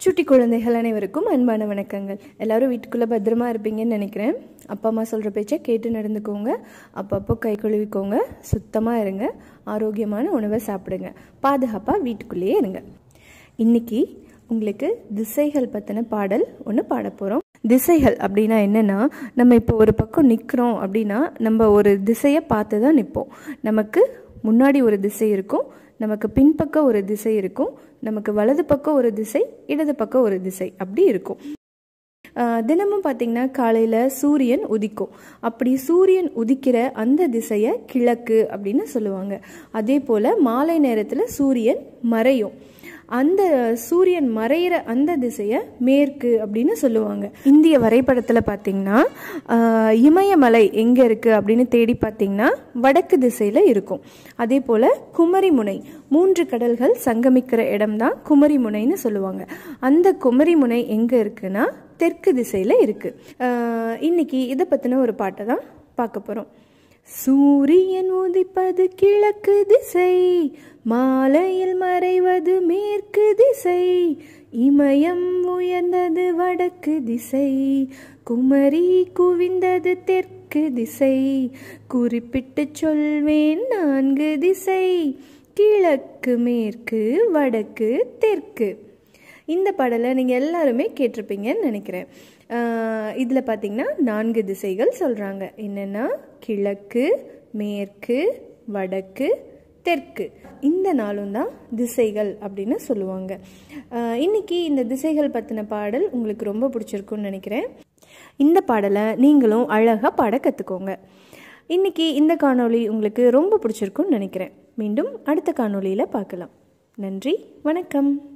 சுட்டி குழந்தைகள் அனைவருக்கும் அன்பான வணக்கங்கள் எல்லாரும் வீட்டுக்குள்ளே பத்திரமா இருப்பீங்கன்னு நினைக்கிறேன் அப்பா அம்மா சொல்கிற பேச்சை கேட்டு நடந்துக்கோங்க அப்பப்போ கை கழுவிக்கோங்க சுத்தமாக இருங்க ஆரோக்கியமான உணவை சாப்பிடுங்க பாதுகாப்பாக வீட்டுக்குள்ளேயே இருங்க இன்னைக்கு உங்களுக்கு திசைகள் பற்றின பாடல் ஒன்று பாட போகிறோம் திசைகள் அப்படின்னா என்னென்னா நம்ம இப்போ ஒரு பக்கம் நிற்கிறோம் அப்படின்னா நம்ம ஒரு திசையை பார்த்து தான் நிற்போம் நமக்கு முன்னாடி ஒரு திசை இருக்கும் நமக்கு பின்பக்கம் ஒரு திசை இருக்கும் நமக்கு வலது பக்கம் ஒரு திசை இடது பக்கம் ஒரு திசை அப்படி இருக்கும் ஆஹ் தினமும் பார்த்தீங்கன்னா காலையில் சூரியன் உதிக்கும் அப்படி சூரியன் உதிக்கிற அந்த திசையை கிழக்கு அப்படின்னு சொல்லுவாங்க அதே போல் மாலை நேரத்தில் சூரியன் மறையும் அந்த சூரியன் மறையிற அந்த திசையை மேற்கு அப்படின்னு சொல்லுவாங்க இந்திய வரைபடத்தில் பார்த்தீங்கன்னா ஆஹ் இமயமலை எங்கே இருக்குது அப்படின்னு தேடி பார்த்தீங்கன்னா வடக்கு திசையில் இருக்கும் அதே போல் குமரிமுனை மூன்று கடல்கள் சங்கமிக்கிற இடம்தான் குமரிமுனைன்னு சொல்லுவாங்க அந்த குமரிமுனை எங்கே இருக்குன்னா தெற்கு திசையில் இருக்குது இன்னைக்கு இதை பற்றின ஒரு பாட்டை தான் பார்க்க போகிறோம் சூரியன் உதிப்பது கிழக்கு திசை மாலையில் மறைவது மேற்கு திசை இமயம் உயர்ந்தது வடக்கு திசை குமரி குவிந்தது தெற்கு திசை குறிப்பிட்டு சொல்வேன் நான்கு திசை கிழக்கு மேற்கு வடக்கு தெற்கு இந்த பாடலை நீங்கள் எல்லாருமே கேட்டிருப்பீங்கன்னு நினைக்கிறேன் இதில் பார்த்தீங்கன்னா நான்கு திசைகள் சொல்கிறாங்க என்னென்னா கிழக்கு மேற்கு வடக்கு தெற்கு இந்த நாளும் தான் திசைகள் அப்படின்னு சொல்லுவாங்க ஆஹ் இன்னைக்கு இந்த திசைகள் பற்றின பாடல் உங்களுக்கு ரொம்ப பிடிச்சிருக்குன்னு நினைக்கிறேன் இந்த பாடலை நீங்களும் அழகாக பாட கற்றுக்கோங்க இன்னைக்கு இந்த காணொளி உங்களுக்கு ரொம்ப பிடிச்சிருக்குன்னு நினைக்கிறேன் மீண்டும் அடுத்த காணொளியில் பார்க்கலாம் நன்றி வணக்கம்